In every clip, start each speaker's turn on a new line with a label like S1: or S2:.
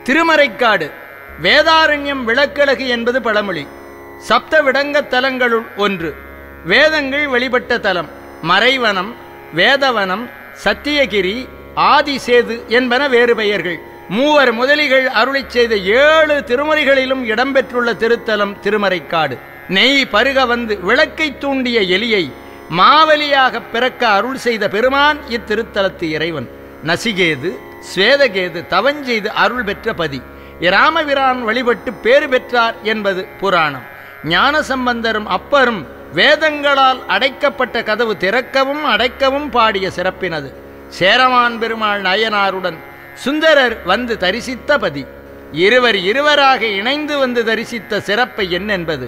S1: திருமறைக்காடு வேதாரண்யம் விளக்கழகு என்பது பழமொழி சப்த விடங்க தலங்களுள் ஒன்று வேதங்கள் வெளிப்பட்ட தலம் மறைவனம் வேதவனம் சத்தியகிரி ஆதிசேது என்பன வேறு பெயர்கள் மூவர் முதலிகள் அருளிச் செய்த ஏழு திருமுறைகளிலும் இடம்பெற்றுள்ள திருத்தலம் திருமறைக்காடு நெய் பருக வந்து விளக்கை தூண்டிய எலியை மாவலியாக பிறக்க அருள் செய்த பெருமான் இத்திருத்தலத்து இறைவன் நசிகேது ஸ்வேதகேது தவஞ்செய்து அருள் பெற்ற பதி இராமபிரான் வழிபட்டு பேறு பெற்றார் என்பது புராணம் ஞானசம்பந்தரும் அப்பரும் வேதங்களால் அடைக்கப்பட்ட கதவு திறக்கவும் அடைக்கவும் பாடிய சிறப்பினது சேரமான் பெருமாள் நாயனாருடன் சுந்தரர் வந்து தரிசித்த பதி இருவர் இருவராக இணைந்து வந்து தரிசித்த சிறப்பை என்னென்பது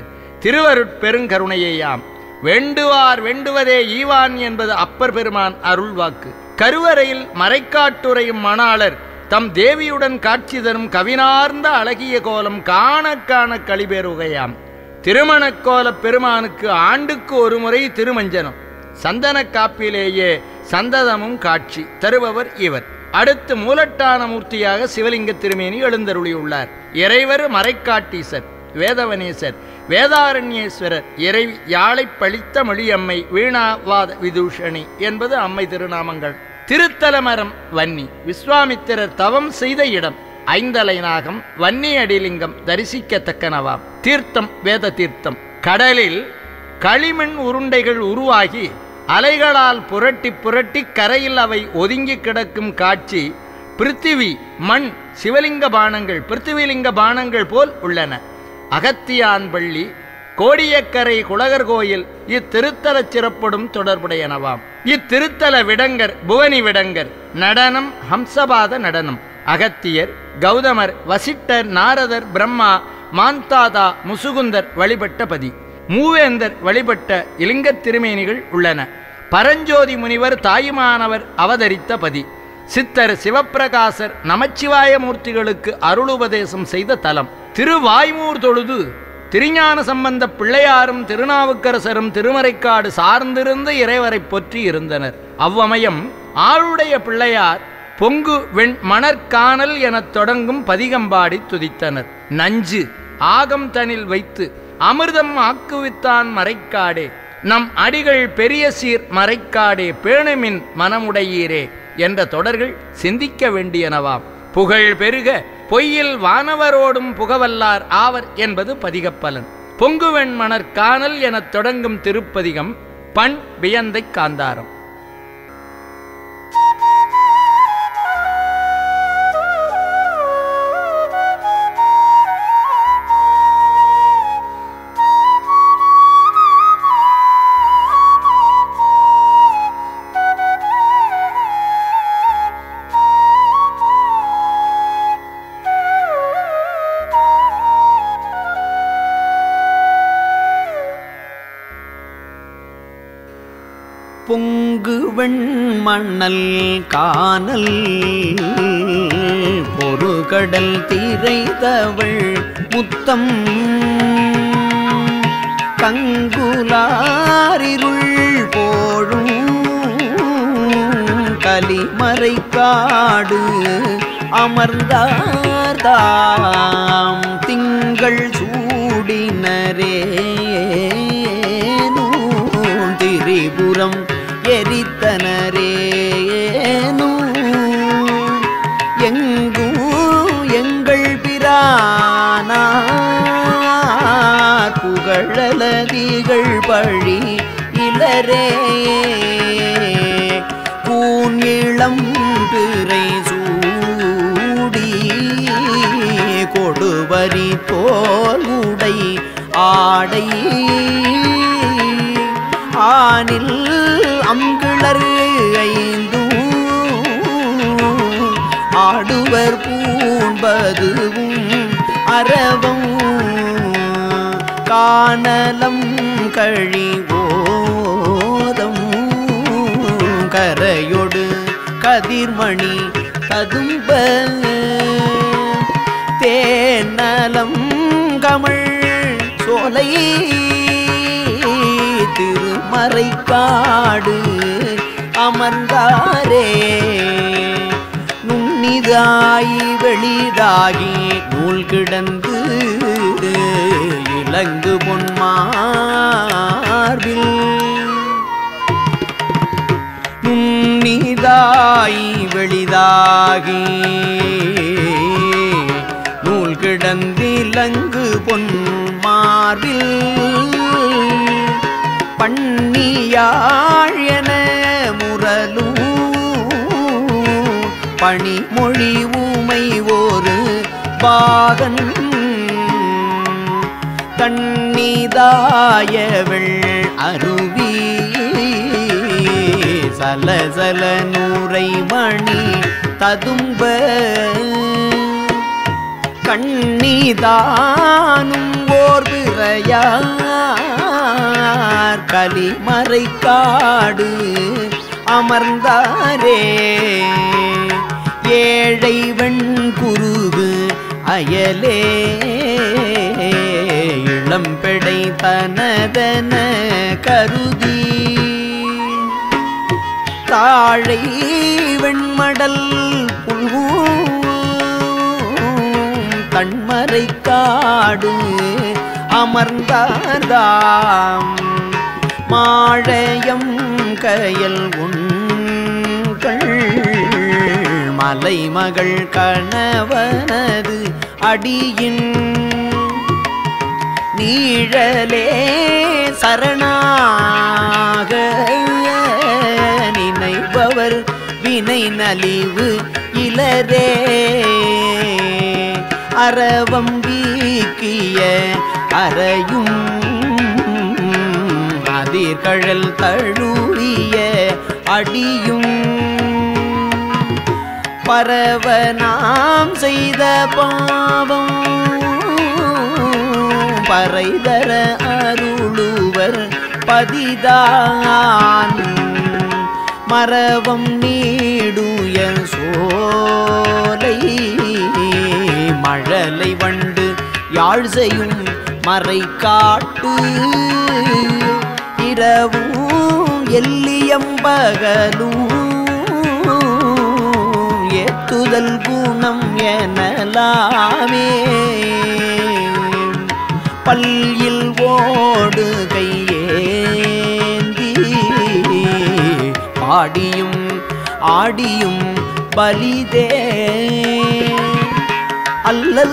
S1: திருவருட்பெருங்கருணையேயாம் வேண்டுவார் வேண்டுவதே ஈவான் என்பது அப்பர் பெருமான் அருள்வாக்கு கருவறையில் மறைக்காட்டுரையும் மணாளர் தம் தேவியுடன் காட்சி தரும் கவினார்ந்த அழகிய கோலம் காண காண களிபேருகையாம் திருமணக்கோலப் பெருமானுக்கு ஆண்டுக்கு ஒரு முறை திருமஞ்சனம் சந்தன காப்பிலேயே சந்ததமும் காட்சி தருபவர் இவர் அடுத்து மூலட்டான மூர்த்தியாக சிவலிங்க திருமேனி எழுந்தருளியுள்ளார் இறைவர் மறைக்காட்டீசர் வேதவனேசர் வேதாரண்யேஸ்வரர் இறை யாழை பழித்த மொழியம்மை வீணாவாத விதூஷணி என்பது அம்மை திருநாமங்கள் திருத்தலமரம் வன்னி விஸ்வாமித்திரர் தவம் செய்த இடம் ஐந்தலை நாகம் வன்னி அடிலிங்கம் தரிசிக்கத்தக்கனவாம் தீர்த்தம் வேத தீர்த்தம் கடலில் களிமண் உருண்டைகள் உருவாகி அலைகளால் புரட்டி புரட்டி கரையில் அவை ஒதுங்கி கிடக்கும் காட்சி பிருத்திவி மண் சிவலிங்க பானங்கள் பிருத்திவிலிங்க பானங்கள் போல் உள்ளன அகத்தியான்பள்ளி கோடியக்கரை குலகர் கோயில் இத்திருத்தலச் சிறப்படும் தொடர்புடையனவாம் இத்திருத்தல விடங்கர் புவனி விடங்கர் நடனம் ஹம்சபாத நடனம் அகத்தியர் கௌதமர் வசிட்டர் நாரதர் பிரம்மா மாந்தாதா முசுகுந்தர் வழிபட்ட பதி மூவேந்தர் வழிபட்ட இலிங்கத் திருமேனிகள் உள்ளன பரஞ்சோதி முனிவர் தாயுமானவர் அவதரித்த பதி சித்தர் சிவப்பிரகாசர் நமச்சிவாய மூர்த்திகளுக்கு அருளுபதேசம் செய்த தலம் திருவாய்மூர் தொழுது திருஞான சம்பந்த பிள்ளையாரும் திருநாவுக்கரசரும் திருமறைக்காடு சார்ந்திருந்த இறைவரை பொற்றி இருந்தனர் அவ்வமயம் ஆளுடைய பிள்ளையார் பொங்கு வெண் மணற்கானல் எனத் தொடங்கும் பதிகம்பாடி துதித்தனர் நஞ்சு ஆகம் தனில் வைத்து அமிர்தம் ஆக்குவித்தான் மறைக்காடே நம் அடிகள் பெரிய சீர் மறைக்காடே பேணுமின் மனமுடையீரே என்ற தொடர்கள் சிந்திக்க வேண்டியனவாம் புகழ் பெருக பொய்யில் வானவரோடும் புகவல்லார் ஆவர் என்பது பதிகப்பலன் பொங்குவெண் மணற்கானல் எனத் தொடங்கும் திருப்பதிகம் பண் வியந்தை காந்தாரம்
S2: பொங்கு வெண்மணல் காணல் பொறுகடல் திரைதவள் முத்தம் கங்குலாரிருள் போழும் கலிமறை காடு அமர்ந்தார்தாம் திங்கள் சூடினரே திரிபுரம் எரித்தனரேனோ எங்கும் எங்கள் பிரானார் புகழலதிகள் பழி இளரே கூன் இளம் பிறை சூடி கொடுவரி தோல் உடை ஆடை ஆனில் அங்கிளர் ஐந்தும் ஆடுவர் பூண்பதுவும் அரவம் காணலம் கழிவோதம் கரையொடு கதிர்மணி கதும்ப தேனலம் கமழ் சோலை திருமறைக்காடு அமர்ந்தாரே நுண்ணித ஆயி வெளிதாகி நூல் கிடந்து இலங்கு பொன்மார்பில் நுண்ணிதாய் வெளிதாகி நூல் கிடந்திலங்கு பொன் மார்பில் பண்ணியாழ் என முரலும் பணிமொழி ஊமை ஒரு பாகன் தன்னிதாயவள் அருவி சலசல நூரை மணி ததும்ப கண்ணிதானும் ஓர் பிறையார் கலிமறை காடு அமர்ந்தாரே ஏழை வெண்குருகு அயலே இளம்பெடை தனதன கருதி தாழை வெண்மடல் புல்கும் தன்மறை காடு அமர்ந்தார்தாம் மாழையம் கயல் உண்கள் மலைமகள் கணவனது அடியின் நீழலே சரணாக நினைப்பவர் வினை நலிவு இலரே அறவம் வீக்கிய அறையும் அதிர்கழல் தழுவிய அடியும் பரவ நாம் செய்த பாவம் பறைதர அருளுவர் பதிதான் மரவம் நீடுய சோலை மழலை வண்டு யாழ் செய்யும் மறை காட்டு இரவும் எல்லியம்பகலும் ஏத்துதல் குணம் எனலாமே பல்லில் ஓடு கையேந்தி பாடியும் ஆடியும் பலிதே அல்லல்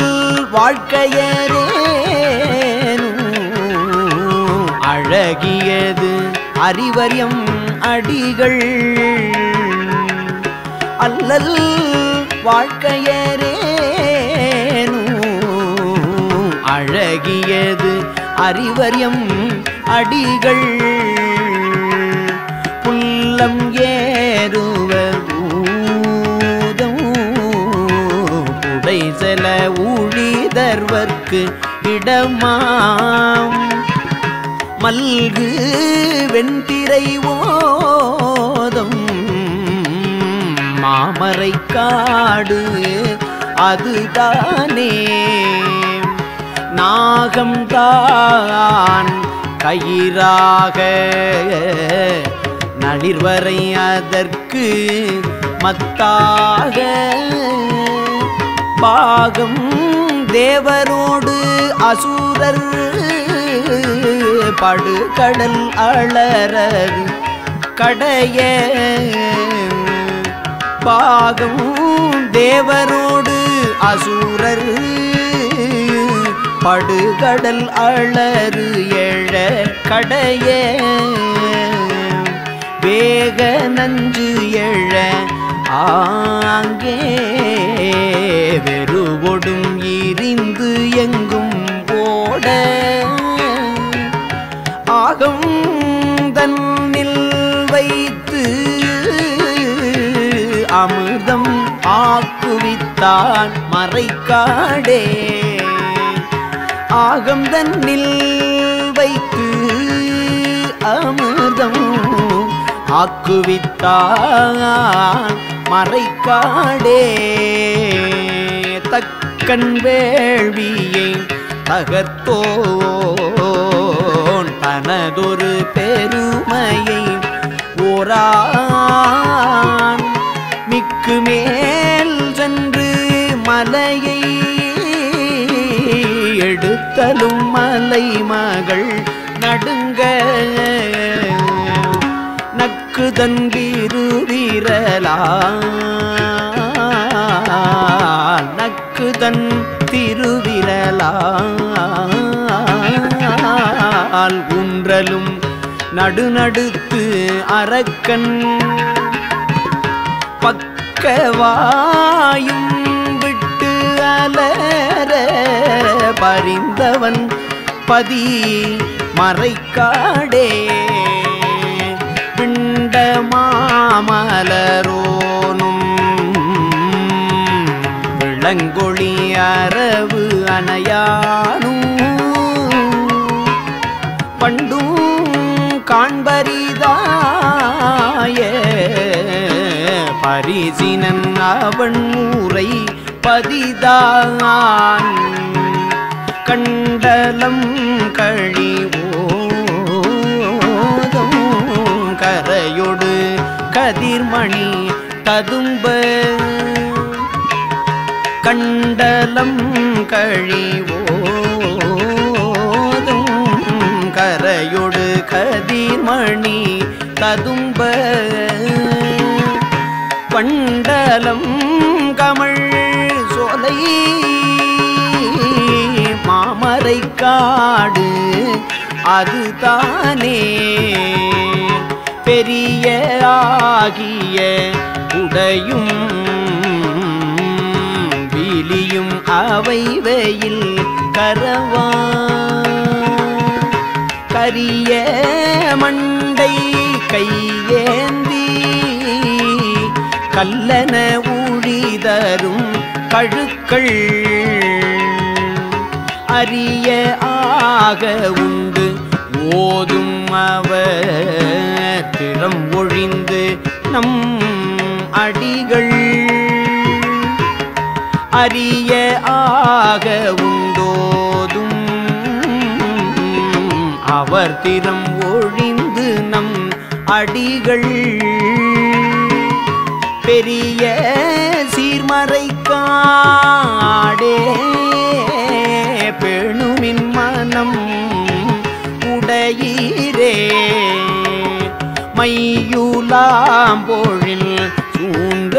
S2: வாழ்க்கையரேனும் அழகியது அறிவரியம் அடிகள் அல்லல் வாழ்க்கையரேனும் அழகியது அறிவரியம் அடிகள் புல்லம் ஏறுவ பூதம் புடை செல ஊழிதர்வர்க்கு இடமாம் மல்கு வெண்திரை ஓதம் மாமரை காடு அதுதானே நாகம்தான் கயிறாக நளிர்வரை அதற்கு மத்தாக பாகம் தேவரோடு அசூரர் படுகடல் அலறர் கடைய பாகம் தேவரோடு அசூரர் படுகடல் அலறு எழ கடைய வேக நஞ்சு எழ ஆங்கே வெறுவொடும் இரிந்து எங்கும் ஓட ஆகம் தன்னில் வைத்து அமிர்தம் ஆக்குவித்தான் மறைக்காடே ஆகம் தன்னில் வைத்து அமிர்தம் ஆக்குவித்தான் மறைக்காடே தக்கன் வேள்வியை தகர்த்தோன் தனதொரு பெருமையை ஓரான் மிக்கு மேல் மலையை எடுத்தலும் மலை மகள் நடுங்க நக்கு தன்பிருவிரலா நக்கு தன் திருவிரலால் உன்றலும் நடுநடுத்து அரக்கன் பக்கவாயும் விட்டு அலர பரிந்தவன் பதி மறைக்காடே பிண்ட மாமலரோனும் விளங்கொழி அரவு அணையானும் பண்டும் காண்பரிதாய பரிசினன் அவன் ஊரை பதிதான் கண்டலம் கழிவோதும் கரையொடு கதிர்மணி ததும்ப கண்டலம் கழிவோதும் கரையொடு கதிர்மணி ததும்ப பண்டலம் கமழ் சோலை மாமரை காடு அதுதானே பெரிய ஆகிய உடையும் விலியும் அவை வெயில் கரவா கரிய மண்டை கையேந்தி கல்லன ஊழிதரும் கழுக்கள் அரிய ஆக உண்டு ஓதும் அவர் திறம் ஒழிந்து நம் அடிகள் அரிய ஆக உண்டோதும் அவர் திறம் ஒழிந்து நம் அடிகள் பெரிய சீர்மறை காடே பெணுமின் மனம் உடையீரே மையுலாம் பொழில் சூழ்ந்த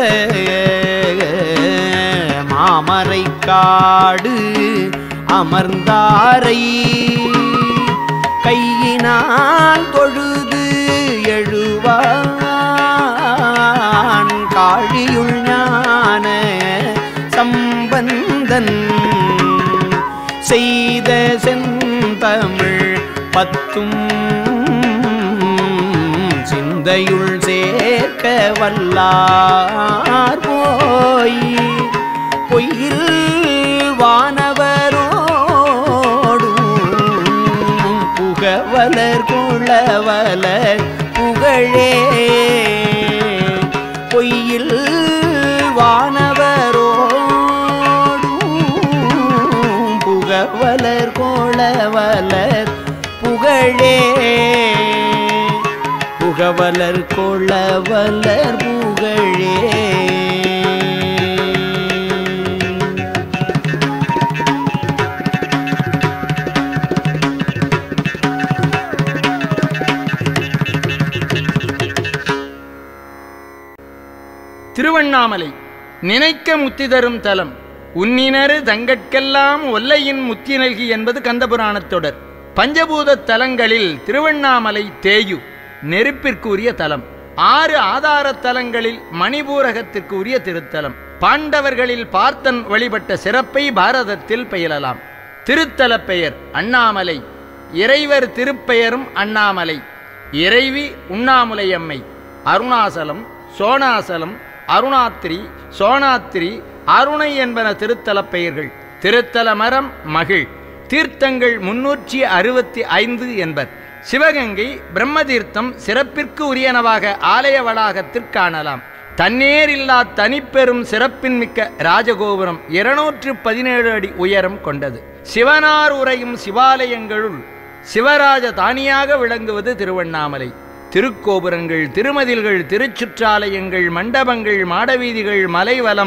S2: மாமரை காடு அமர்ந்தாரை கையினால் தொழுது எழுவான் காழியுள் ஞான சம்பந்தன் செய்த செந்தமிழ் பத்தும் சிந்தையுள் சேர்க்க வல்லார் போய் பொய்யில் வானவரோடும் புகவலர் குளவலர் புகழே பொய்யில் வானவரோடும் புகவலர் கோளவலர் புகழே புகவலர் கோளவலர் புகழே
S1: திருவண்ணாமலை நினைக்க முத்தி தரும் தலம் உன்னினரு தங்கட்கெல்லாம் ஒல்லையின் முத்தி நல்கி என்பது கந்தபுராணத் தொடர் பஞ்சபூத தலங்களில் திருவண்ணாமலை தேயு நெருப்பிற்குரிய தலம் ஆறு ஆதார தலங்களில் மணிபூரகத்திற்கு உரிய திருத்தலம் பாண்டவர்களில் பார்த்தன் வழிபட்ட சிறப்பை பாரதத்தில் பயிலலாம் திருத்தலப் பெயர் அண்ணாமலை இறைவர் திருப்பெயரும் அண்ணாமலை இறைவி உண்ணாமுலையம்மை அருணாசலம் சோணாசலம் அருணாத்திரி சோணாத்திரி அருணை என்பன திருத்தலப் பெயர்கள் திருத்தல மரம் மகிழ் தீர்த்தங்கள் முன்னூற்றி அறுபத்தி ஐந்து என்பர் சிவகங்கை பிரம்மதீர்த்தம் சிறப்பிற்கு உரியனவாக ஆலய வளாகத்தில் காணலாம் தன்னேர் இல்லா தனிப்பெரும் சிறப்பின் மிக்க ராஜகோபுரம் இருநூற்று பதினேழு அடி உயரம் கொண்டது சிவனார் உரையும் சிவாலயங்களுள் சிவராஜ தானியாக விளங்குவது திருவண்ணாமலை திருக்கோபுரங்கள் திருமதில்கள் திருச்சுற்றாலயங்கள் மண்டபங்கள் மாடவீதிகள் மலைவலம்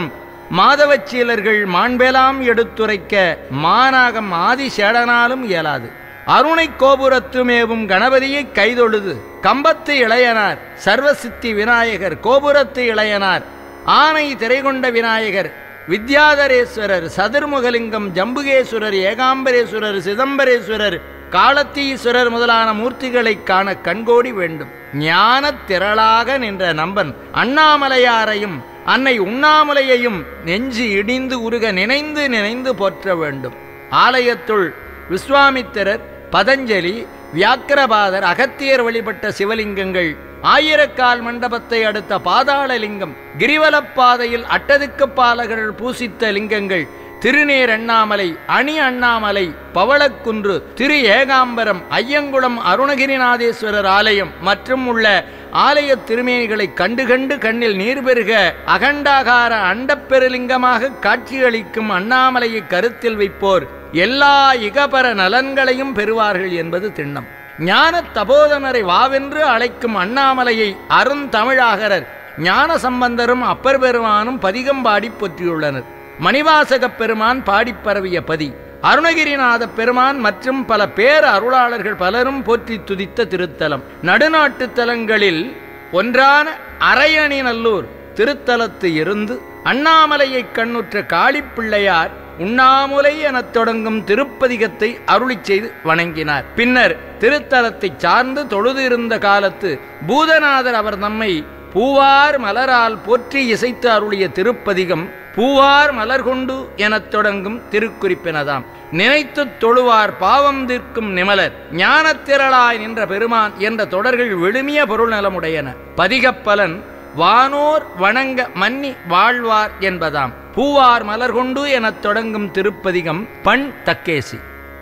S1: மாதவச்சீலர்கள் மாண்பெலாம் எடுத்துரைக்க மானாகம் ஆதிசேடனாலும் இயலாது அருணை கோபுரத்துமேவும் கணபதியை கைதொழுது கம்பத்து இளையனார் சர்வசித்தி விநாயகர் கோபுரத்து இளையனார் ஆனை திரைகொண்ட விநாயகர் வித்யாதரேஸ்வரர் சதுர்முகலிங்கம் ஜம்புகேஸ்வரர் ஏகாம்பரேஸ்வரர் சிதம்பரேஸ்வரர் காலத்தீஸ்வரர் முதலான மூர்த்திகளைக் காண கண்கோடி வேண்டும் ஞானத் திரளாக நின்ற நம்பன் அண்ணாமலையாரையும் அன்னை உண்ணாமலையையும் நெஞ்சு இடிந்து உருக நினைந்து நினைந்து போற்ற வேண்டும் ஆலயத்துள் விஸ்வாமித்திரர் பதஞ்சலி வியாக்கிரபாதர் அகத்தியர் வழிபட்ட சிவலிங்கங்கள் ஆயிரக்கால் மண்டபத்தை அடுத்த பாதாளலிங்கம் கிரிவலப்பாதையில் அட்டதுக்கு பாலகர்கள் பூசித்த லிங்கங்கள் திருநேர் அண்ணாமலை அணி அண்ணாமலை பவளக்குன்று திரு ஏகாம்பரம் ஐயங்குளம் அருணகிரிநாதேஸ்வரர் ஆலயம் மற்றும் உள்ள ஆலய திருமேனிகளை கண்டு கண்டு கண்ணில் நீர் பெருக அகண்டாகார அண்டப்பெருலிங்கமாக காட்சியளிக்கும் அண்ணாமலையை கருத்தில் வைப்போர் எல்லா இகபர நலன்களையும் பெறுவார்கள் என்பது திண்ணம் ஞான தபோதனரை வாவென்று அழைக்கும் அண்ணாமலையை அருந்தமிழாகரர் ஞான சம்பந்தரும் அப்பர் பெருமானும் பதிகம்பாடி போற்றியுள்ளனர் மணிவாசகப் பெருமான் பாடிப் பரவிய பதி அருணகிரிநாத பெருமான் மற்றும் பல பேர அருளாளர்கள் பலரும் போற்றி துதித்த திருத்தலம் நடுநாட்டு தலங்களில் ஒன்றான அரையணிநல்லூர் திருத்தலத்து இருந்து அண்ணாமலையைக் கண்ணுற்ற காளிப்பிள்ளையார் உண்ணாமுலை எனத் தொடங்கும் திருப்பதிகத்தை அருளிச் செய்து வணங்கினார் பின்னர் திருத்தலத்தைச் சார்ந்து தொழுது இருந்த காலத்து பூதநாதர் அவர் நம்மை பூவார் மலரால் போற்றி இசைத்து அருளிய திருப்பதிகம் பூவார் மலர் கொண்டு எனத் தொடங்கும் திருக்குறிப்பினதாம் நினைத்துத் தொழுவார் பாவம் தீர்க்கும் நிமலர் ஞானத்திரளாய் நின்ற பெருமான் என்ற தொடர்கள் விழுமிய பொருள் நலமுடையன பதிகப்பலன் வானோர் வணங்க மன்னி வாழ்வார் என்பதாம் பூவார் மலர் கொண்டு எனத் தொடங்கும் திருப்பதிகம் பண் தக்கேசி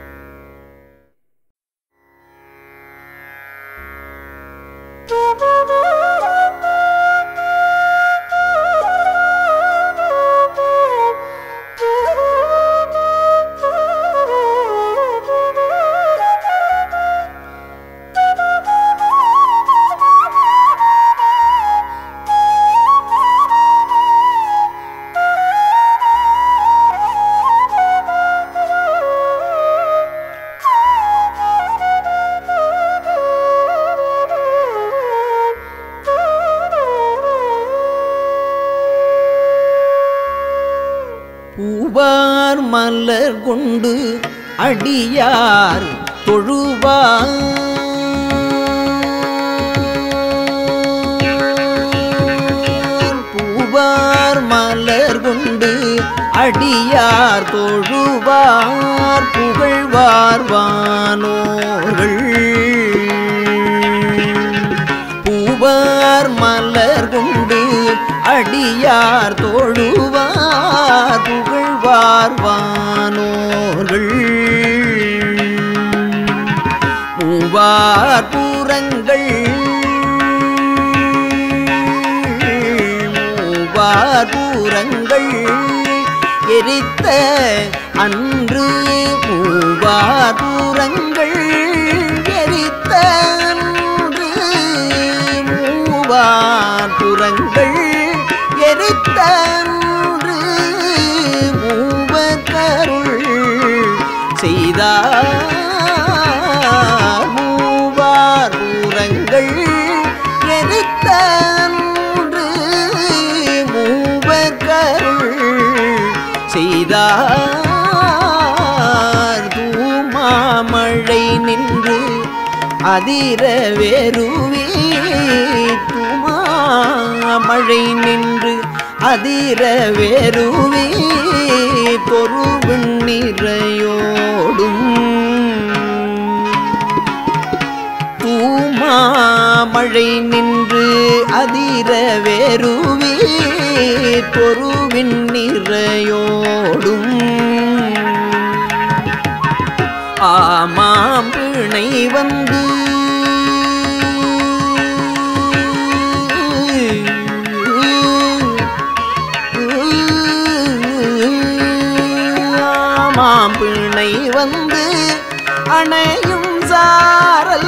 S2: பூவார் மலர் கொண்டு அடியார் தொழுவார் பூவார் மலர் கொண்டு அடியார் தொழுவார் புகழ்வார் வானோர்கள் பூவார் மலர் கொண்டு அடியார் தொழுவார் புகழ்வார் வானோர்கள் மூவார் பூரங்கள் மூவார் பூரங்கள் எரித்த அன்று மூவார் பூரங்கள் எரித்த அன்று மூவார் புறங்கள் எரித்த அன்று மூவர் கருள் செய்தார் மூவார் பூரங்கள் எரித்த அன்று மூவர் கருள் செய்தார் தூமாமழை நின்று அதிர வேறுவே தூமாமழை நின்று அதிர வேறுவே பொருவின் நிறையோடும் தூமாமழை நின்று அதிர வேறுவே பொருவின் நிறையோடும் ஆமாம் பிணை வந்து ஆமாம் பிணை வந்து அணையும் சாரல்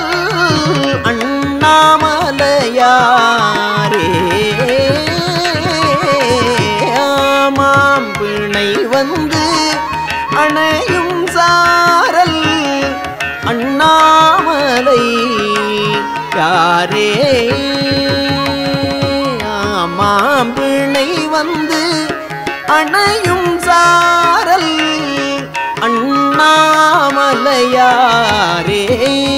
S2: அண்ணாமலையாரே ஆமா யாரே மாம்பிள்ளை வந்து அணையும் சாரல் அண்ணாமலையாரே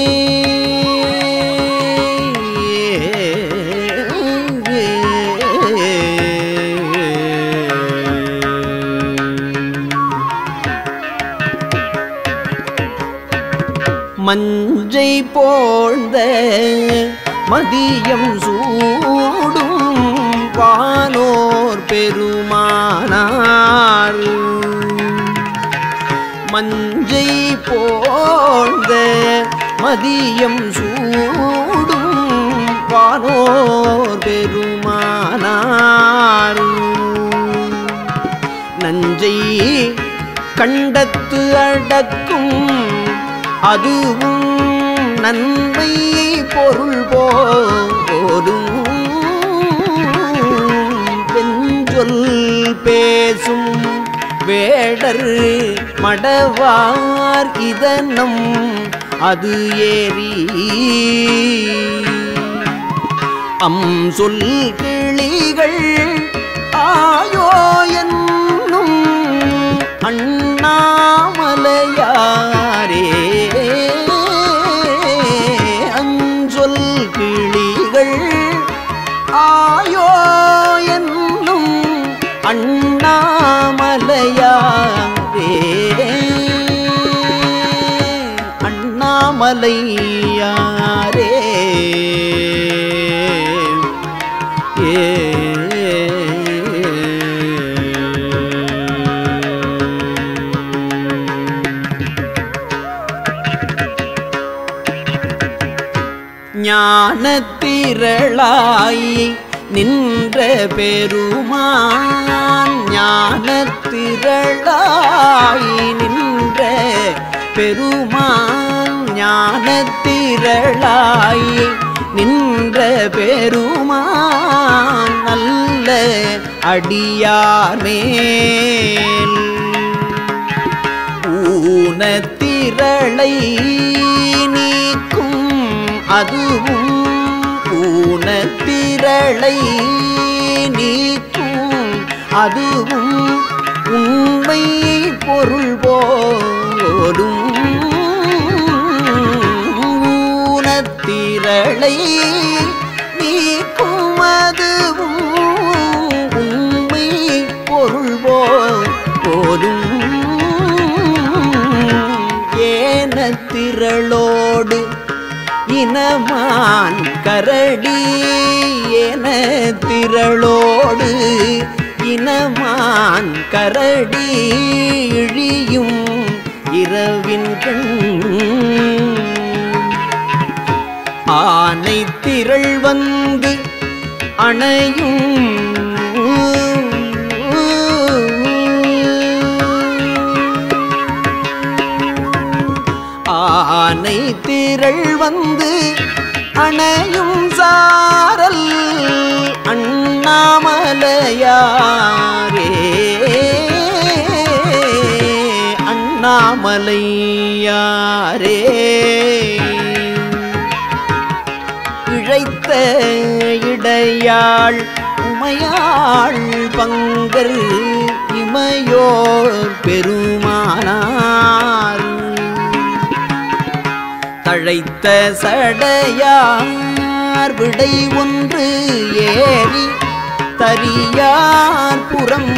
S2: மஞ்சை போழ்ந்த மதியம் சூடும் வானோர் பெருமானார் மஞ்சை போழ்ந்த மதியம் சூடும் வானோர் பெருமானார் நஞ்சை கண்டத்து அடக்கும் அதுவும் நன்மை பொருள் போரும் பெஞ்சொல் பேசும் வேடர் மடவார் இதனம் அது ஏறி அம் சொல் கிளிகள் ஆயோ என்னும் அண்ணாமலையாரே அஞ்சொல் கிளிகள் ஆயோ என்னும் அண்ணாமலையாரே அண்ணாமலையாரே ஞானத்திரளாய் நின்ற பெருமான் ஞானத்திரளாய் நின்ற பெருமான் ஞானத்திரளாய் நின்ற பெருமான் நல்ல அடியார் மேல் ஊனத்திரளை நீக்கும் அதுவும் ஊனத்திரளை நீக்கும் அதுவும் உண்மை பொருள் போலும் ஊனத்திரளை நீக்கும் அதுவும் உண்மை பொருள் போலும் ஏனத்திரளோடு இனமான் கரடி என திரளோடு இனமான் கரடி இழியும் இரவின் கண் ஆனை திரள் வந்து அணையும் ஆனை திரள் வந்து அணையும் சாரல் அண்ணாமலையாரே அண்ணாமலையாரே இழைத்த இடையாள் உமையாள் பங்கர் இமையோர் பெருமானார் தழைத்த சடையார் விடை ஒன்று ஏறி தரியார் புறம்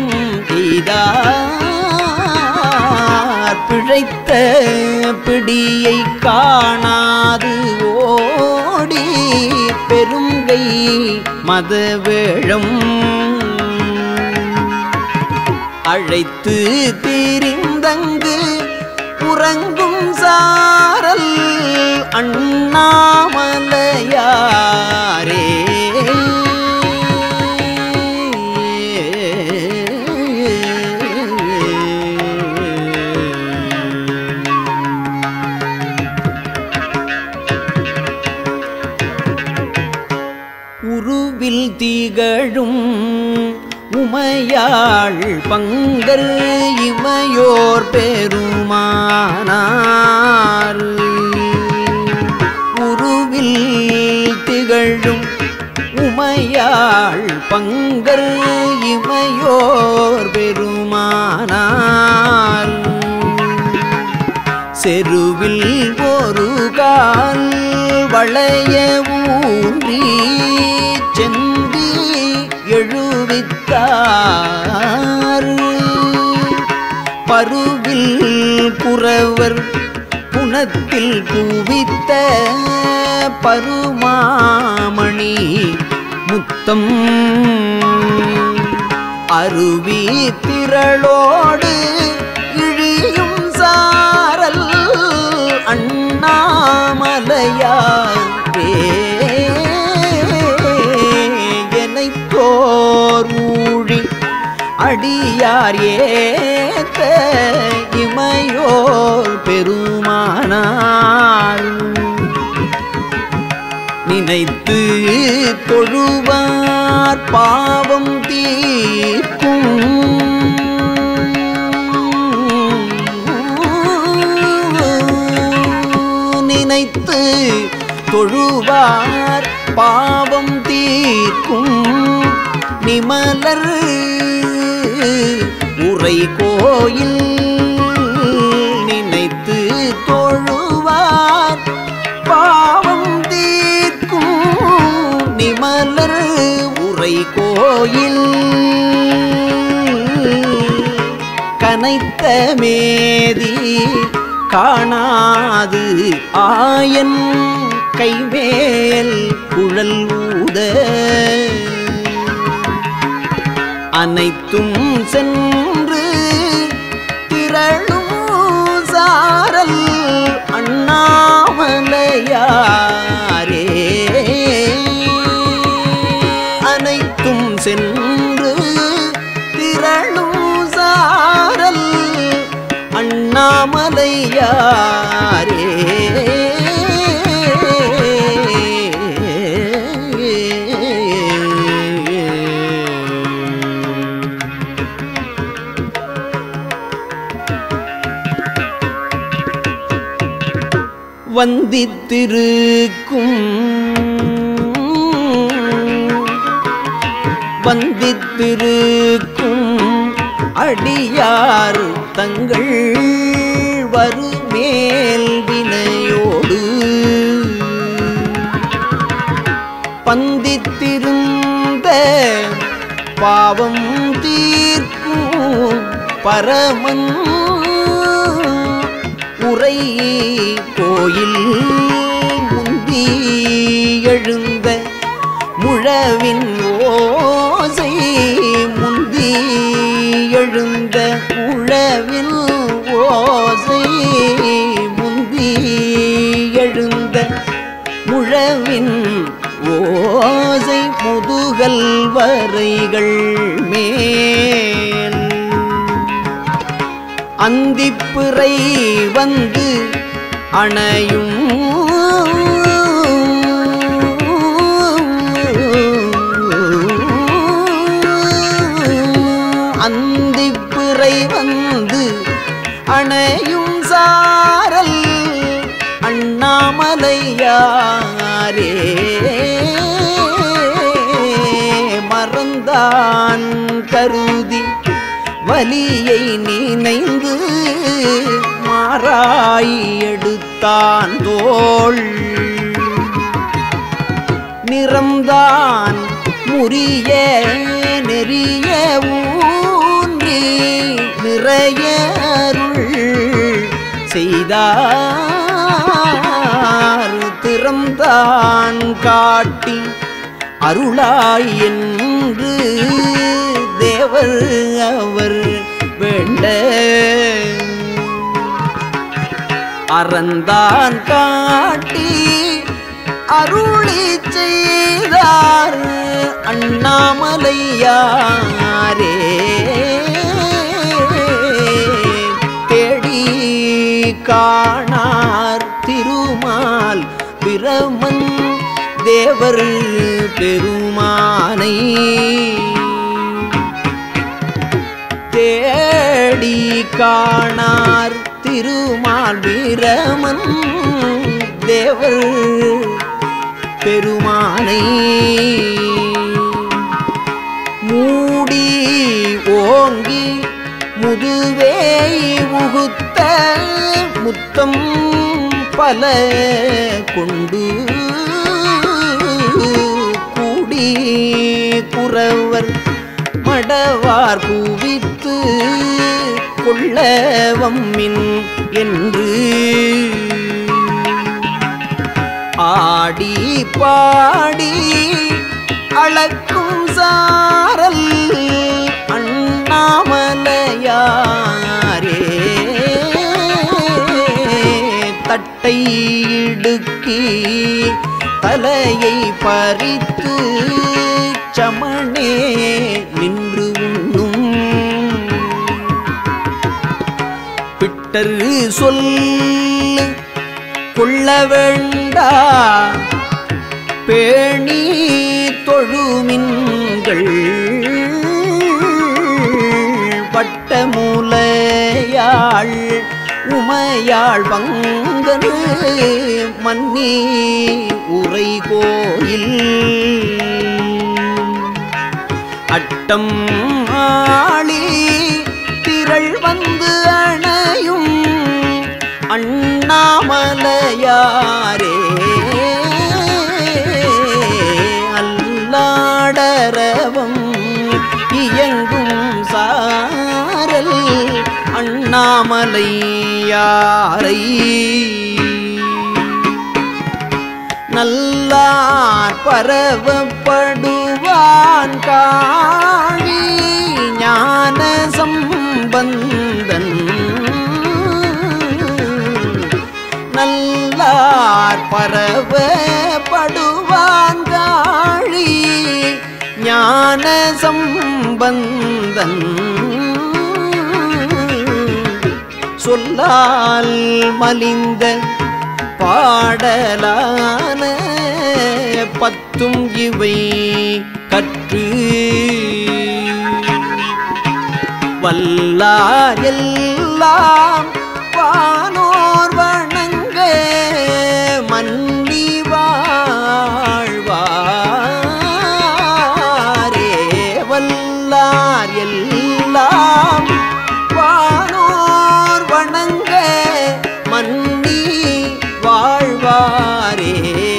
S2: எய்தார் பிழைத்த பிடியை காணாது ஓடி பெருங்கை மதவேழம் அழைத்து திரிந்தங்கு உறங்கும் சாரல் அண்ணாமலையாரே உருவில் திகழும் உமையாள் பங்கர் இமையோர் பெருமானார் உருவில் யாழ் பங்கர் இமையோர் பெருமானார் செருவில் ஒரு கால் வளைய ஊன்றி செந்தி எழுவித்தார் பருவில் குறவர் புனத்தில் குவித்த பருமாமணி முத்தம் அருவி திரளோடு இழியும் சாரல் அண்ணாமலையாரே எனைத்தோர் ஊழி அடியார் ஏத்த இமையோர் பெருமானார் நினைத்து தொழுவார் பாவம் தீர்க்கும் நினைத்து தொழுவார் பாவம் தீர்க்கும் நிமலர் உரை கோயில் நினைத்து தொழுவார் பாவம் தீர்க்கும் நிமலர் உரை கோயில் கனைத்த மேதி காணாது ஆயன் கைமேல் குழல் ஊத அனைத்தும் சென்று திரளும் சாரல் அண்ணாமலையாரே அனைத்தும் சென்று திரளும் சாரல் அண்ணாமலையாரே வந்தித்திருக்கும் வந்தித்திருக்கும் அடியார் தங்கள் வருமேல் வினையோடு பந்தித்திருந்த பாவம் தீர்க்கும் பரமன் உரை கோயில் முந்தி எழுந்த முழவின் ஓசை முந்தி எழுந்த முழவின் ஓசை முந்தி எழுந்த முழவின் ஓசை முதுகல் வரைகள் மேல் அந்திப்பிறை வந்து அணையும் அந்திப்பிறை வந்து அணையும் சாரல் அண்ணாமலையாரே மறந்தான் கருதி வலியை நினைந்து மாறாய் எடுத்தான் தோள் நிறம்தான் முறிய நெறிய ஊன்றி நிறைய அருள் செய்தார் திறம்தான் காட்டி அருளாய் என்று தேவர் அவர் வேண்ட அறந்தான் காட்டி அருளி செய்தார் அண்ணாமலையாரே தேடி காணார் திருமால் பிரமன் தேவர் பெருமானை தேடி காணார் திருமால் வீரமன் தேவர் பெருமானை மூடி ஓங்கி முதுவே உகுத்த முத்தம் பல கொண்டு கூடி குறவர் மடவார் குவித்து கொள்ளவம்மின் என்று ஆடி பாடி அளக்கும் சாரல் அண்ணாமலையாரே தட்டை இடுக்கி தலையை பறித்து சமணே நின்று உண்ணும் பிட்டரு சொல்லு கொள்ள வேண்டா பேணி தொழுமின்கள் வட்டமூலையாள் உமையாள் பங்கனு மன்னி உரை கோயில் அட்டம் ஆளி திரள் வந்து அணையும் அண்ணாமலையாரே அல்லாடரவம் இயங்கும் சாரல் அண்ணாமலையாரை நல்லார் பரவப்படுவான் காழி ஞான சம்பந்தன் நல்லார் பரவப்படுவான் காழி ஞான சம்பந்தன் சொல்லால் மலிந்த பாடலான பத்தும் இவை கற்று வல்லார் எல்லாம் வானோர் வணங்க மன்னி வாழ்வாரே வல்லார் எல்லாம் வானோர் வணங்க மன்னி வாழ்வாரே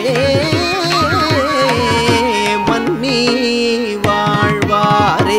S2: மன்னி வாழ்வாரே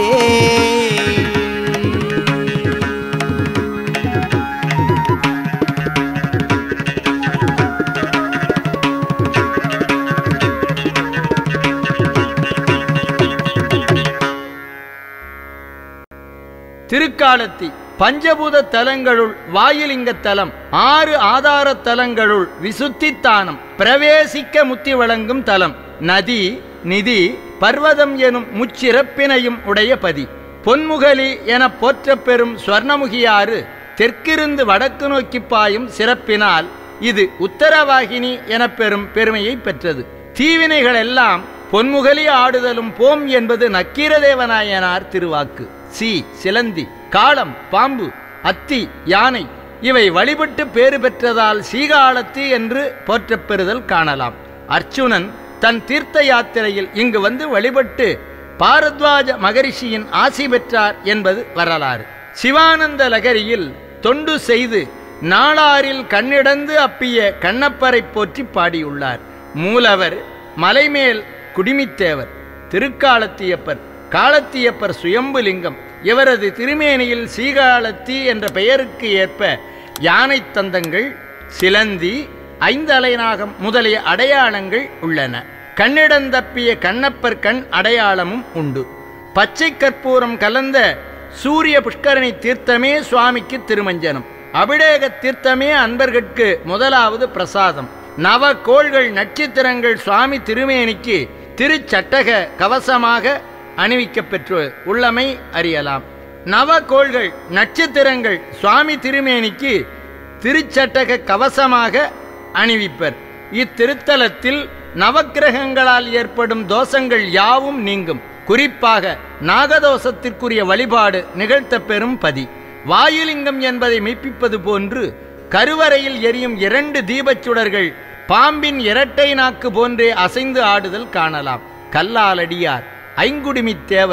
S1: திருக்காலத்தி பஞ்சபூத தலங்களுள் வாயுலிங்க தலம் ஆறு ஆதார தலங்களுள் விசுத்தி தானம் பிரவேசிக்க முத்தி வழங்கும் தலம் நதி நிதி பர்வதம் எனும் முச்சிறப்பினையும் உடைய பதி பொன்முகலி என போற்றப் பெறும் ஸ்வர்ணமுகியாறு தெற்கிருந்து வடக்கு நோக்கி பாயும் சிறப்பினால் இது உத்தரவாகினி எனப் பெறும் பெருமையை பெற்றது தீவினைகள் எல்லாம் பொன்முகலி ஆடுதலும் போம் என்பது நக்கீரதேவநாயனார் திருவாக்கு சி சிலந்தி காளம் பாம்பு அத்தி யானை இவை வழிபட்டு பேறு பெற்றதால் சீகாலத்தி என்று போற்றப் பெறுதல் காணலாம் அர்ச்சுனன் தன் தீர்த்த யாத்திரையில் இங்கு வந்து வழிபட்டு பாரத்வாஜ மகரிஷியின் ஆசி பெற்றார் என்பது வரலாறு சிவானந்த லகரியில் தொண்டு செய்து நாளாரில் கண்ணிடந்து அப்பிய கண்ணப்பரை போற்றி பாடியுள்ளார் மூலவர் மலைமேல் குடிமித்தேவர் திருக்காலத்தியப்பர் காலத்தியப்பர் சுயம்புலிங்கம் இவரது திருமேனியில் சீகாலத்தி என்ற பெயருக்கு ஏற்ப யானை தந்தங்கள் சிலந்தி ஐந்தலைநாகம் முதலிய அடையாளங்கள் உள்ளன கண்ணிடந்தப்பிய கண்ணப்பர் கண் அடையாளமும் உண்டு பச்சை கற்பூரம் கலந்த சூரிய புஷ்கரணி தீர்த்தமே சுவாமிக்கு திருமஞ்சனம் அபிடேக தீர்த்தமே அன்பர்கட்கு முதலாவது பிரசாதம் நவ கோள்கள் நட்சத்திரங்கள் சுவாமி திருமேனிக்கு திருச்சட்டக கவசமாக அணிவிக்கப் பெற்று உள்ளமை அறியலாம் நவ கோள்கள் நட்சத்திரங்கள் சுவாமி திருமேனிக்கு திருச்சட்டக கவசமாக அணிவிப்பர் இத்திருத்தலத்தில் நவக்கிரகங்களால் ஏற்படும் தோஷங்கள் யாவும் நீங்கும் குறிப்பாக நாகதோஷத்திற்குரிய வழிபாடு நிகழ்த்தப் பெறும் பதி வாயுலிங்கம் என்பதை மெய்ப்பிப்பது போன்று கருவறையில் எரியும் இரண்டு தீபச் சுடர்கள் பாம்பின் இரட்டை நாக்கு போன்றே அசைந்து ஆடுதல் காணலாம் கல்லாலடியார் ஐங்குடுமித் தேவர்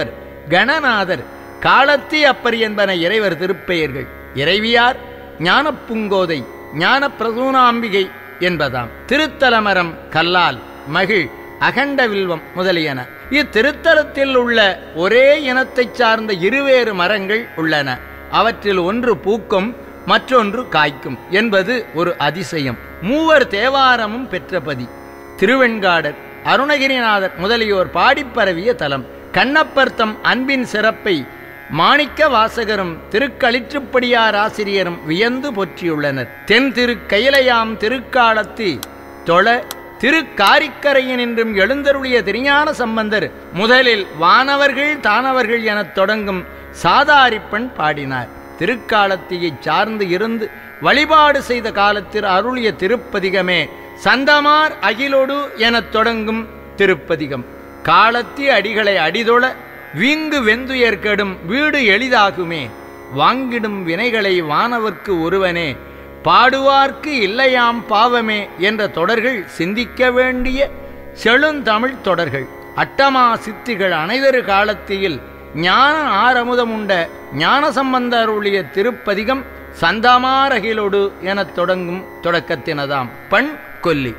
S1: கணநாதர் காலத்தி அப்பர் என்பன இறைவர் திருப்பெயர்கள் இறைவியார் ஞானப்புங்கோதை ஞான பிரசூனாம்பிகை என்பதாம் திருத்தலமரம் கல்லால் மகிழ் அகண்ட வில்வம் முதலியன இத்திருத்தலத்தில் உள்ள ஒரே இனத்தைச் சார்ந்த இருவேறு மரங்கள் உள்ளன அவற்றில் ஒன்று பூக்கும் மற்றொன்று காய்க்கும் என்பது ஒரு அதிசயம் மூவர் தேவாரமும் பெற்றபதி திருவெண்காடர் அருணகிரிநாதர் முதலியோர் பாடிப்பரவிய தலம் கண்ணப்பர் தம் அன்பின் சிறப்பை மாணிக்க வாசகரும் திருக்களிற்றுப்படியார் ஆசிரியரும் வியந்து போற்றியுள்ளனர் தென் திருக்கயிலையாம் திருக்காலத்தி தொழ திருக்காரிக்கரையனின்றும் எழுந்தருளிய திருஞான சம்பந்தர் முதலில் வானவர்கள் தானவர்கள் எனத் தொடங்கும் சாதாரிப்பண் பாடினார் திருக்காலத்தியைச் சார்ந்து இருந்து வழிபாடு செய்த காலத்தில் அருளிய திருப்பதிகமே சந்தமார் அகிலொடு எனத் தொடங்கும் திருப்பதிகம் காலத்தி அடிகளை அடிதொழ வீங்கு வெந்துயர் கெடும் வீடு எளிதாகுமே வாங்கிடும் வினைகளை வானவர்க்கு ஒருவனே பாடுவார்க்கு இல்லையாம் பாவமே என்ற தொடர்கள் சிந்திக்க வேண்டிய செழுந்தமிழ் தொடர்கள் அட்டமா சித்திகள் அனைவரு காலத்தியில் ஞான ஆரமுதம் உண்ட ஞான சம்பந்த அருளிய திருப்பதிகம் சந்தமாரகிலொடு எனத் தொடங்கும் தொடக்கத்தினதாம் பண் கொல்லி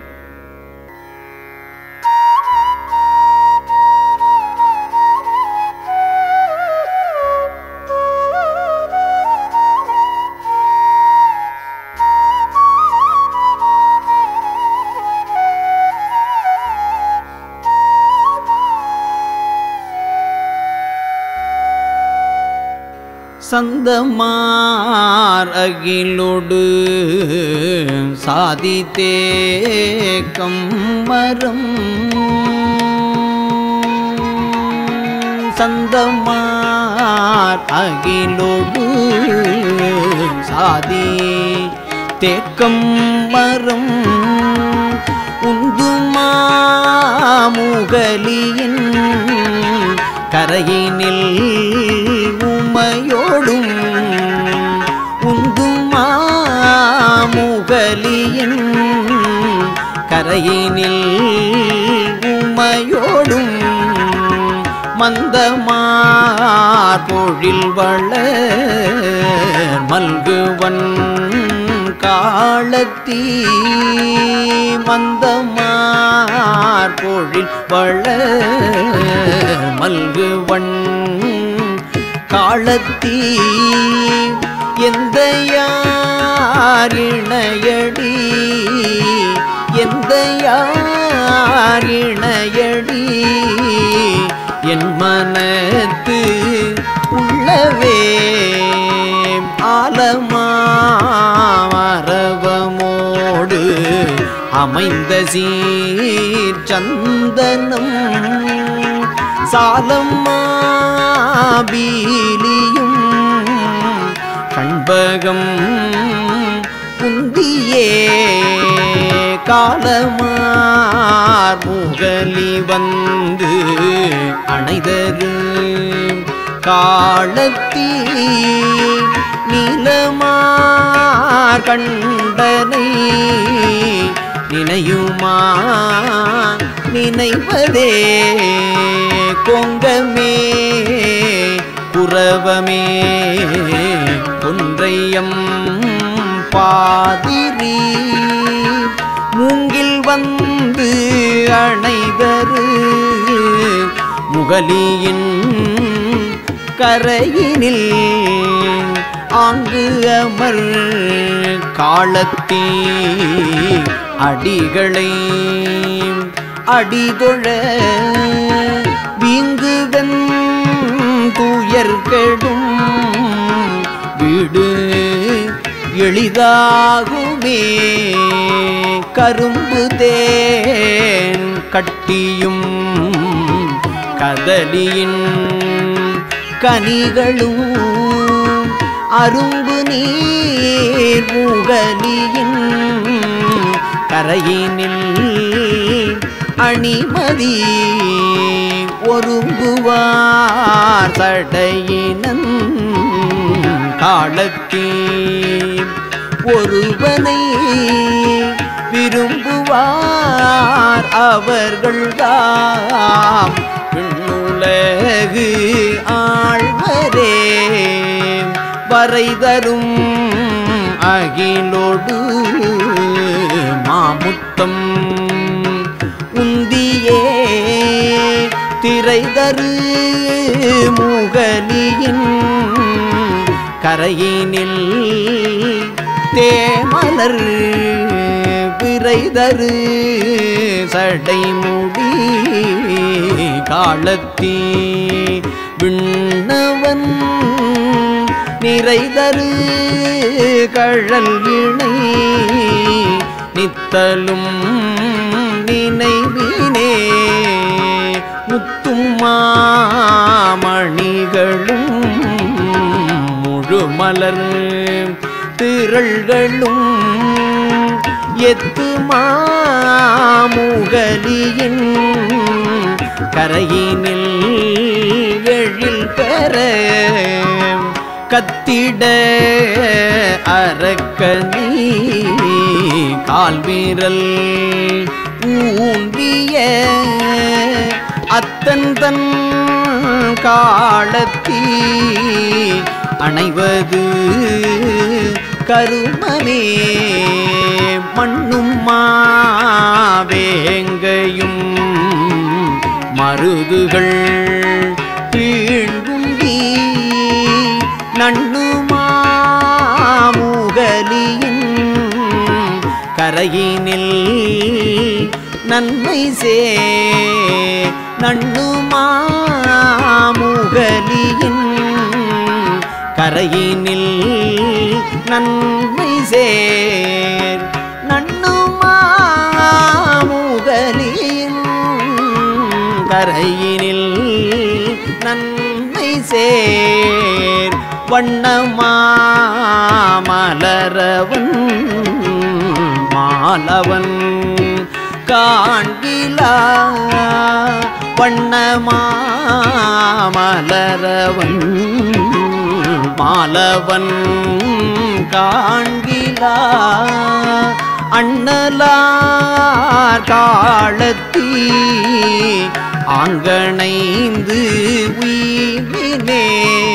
S2: சந்தமார் அகிலொடு சாதி தேக்கம் மரம் சந்தமார் அகிலொடு சாதி தேக்கம் மரம் உந்துமா முகலியின் கரையினில் உமையோடும் உந்துமா முகலியின் கரையினில் உமையோடும் மந்தமார் பொழில் வளர் மல்குவன் காலத்தீ மந்தமார் பொழில் வளர் மல்குவன் காலத்தீ எந்த யாரிணையடி எந்த யாரிணையடி என் மனத்து உள்ளவே ஆலமாரவமோடு அமைந்த சீர் சந்தனம் சாலம்மா பீலியும் கண்பகம் குந்தியே காலமார் முகலி வந்து அணைதரு காலத்தீ நீலமார் கண்டனை நினையுமா நினைவதே கொங்கமே புறவமே கொன்றையம் பாதிரி மூங்கில் வந்து அணைதரு முகலியின் கரையினில் ஆங்கு அமர் காலத்தீ அடிகளை அடிதொழ வீங்குவன் துயர்கெடும் வீடு எளிதாகுமே கரும்பு தேன் கட்டியும் கதலியின் கனிகளும் அரும்பு நீர் முகலியின் கரையினில் அணிமதி ஒருங்குவார் சடையினன் காலத்தீ ஒருவனை விரும்புவார் அவர்கள்தாம் விண்ணுலகில் உலகு ஆழ்வரே வரை தரும் அகிலோடு மாமுத்தம் உந்தியே திரைதரு முகலியின் கரையினில் தேமலர் விரைதரு சடைமுடி காலத்தீ விண்ணவன் நிறைதரு கழல் இணை நித்தலும் நினைவினே முத்தும் மாமணிகளும் முழுமலர் திரள்களும் எத்து மாமுகலியின் கரையினில் எழில் பெற கத்திட அரக்கனி கால்வீரல் ஊன்றிய அத்தன் தன் காலத்தீ அணைவது கருமமே மண்ணும் மாவேங்கையும் மருதுகள் தீழ்குண்டி நண்ணுமாமுகலியின் கரையினில் நன்மை சே நண்ணுமாமுகலியின் கரையினில் நன்மை சேர் நண்ணுமாமுகலியின் கரையினில் நன்மை சேர் வண்ணமாமலரவன் மாலவன் காண்கிலா வண்ணமாமலரவன் மாலவன் காண்கிலா அண்ணலார் காலத்தீ ஆங்கணைந்து உயிரினே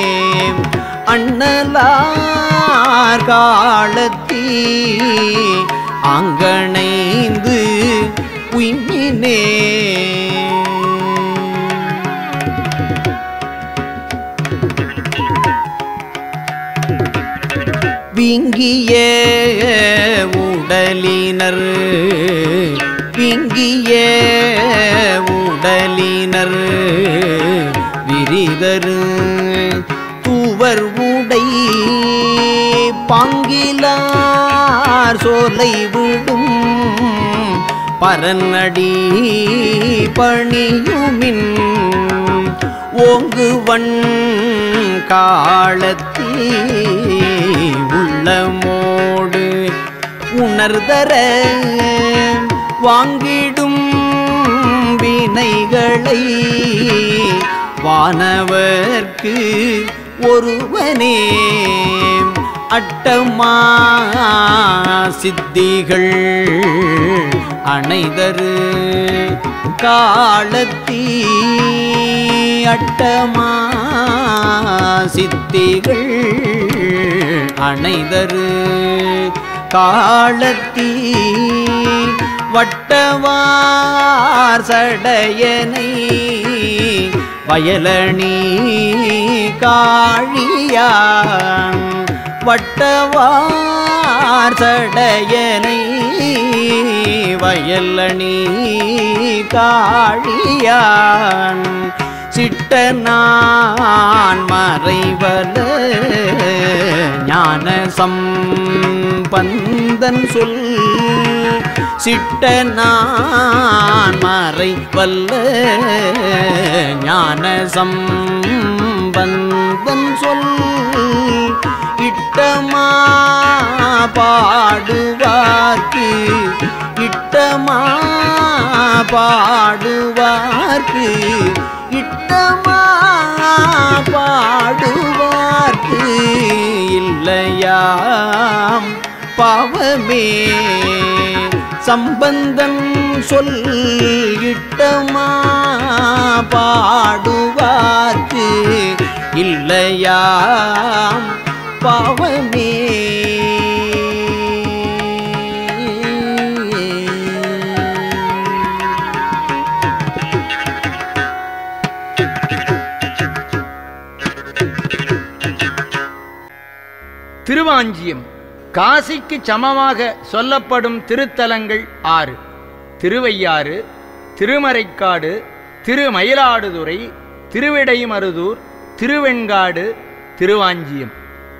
S2: அண்ணலார் காலத்தீ ஆங்கணைந்து உயிரினே விங்கிய உடலினர் விங்கிய உடலினர் விரிதரு தூவர் உடை பாங்கிலார் சோலை விடும் பரநடி பணியுமின் ஓங்குவன் காலத்தீ உள்ளமோடு உணர்தர வாங்கிடும் வினைகளை வானவர்க்கு ஒருவனே அட்டமா சித்திகள் அணைதரு காலத்தீ அட்டமா சித்திகள் அணைதரு காலத்தீ வட்டவார் சடையனை வயலணி காழியான் வட்டவார் சடையனை வயலணி காழியான் சிட்டனான் மறைவல ஞான சம்பந்தன் சொல் சிட்டனான் மறைவல்ல ஞான சம்பந்தன் சொல் இட்டமா பாடுவார்க்கு இட்டமா பாடுவார்க்கு இட்டமா பாடுவார்க்கு இல்லையாம் பாவமே சம்பந்தம் சொல் இட்டமா பாடுவார்க்கு இல்லையாம் பாவமே
S1: திருவாஞ்சியம் காசிக்கு சமமாக சொல்லப்படும் திருத்தலங்கள் ஆறு திருவையாறு திருமறைக்காடு திருமயிலாடுதுறை திருவிடைமருதூர் திருவெண்காடு திருவாஞ்சியம்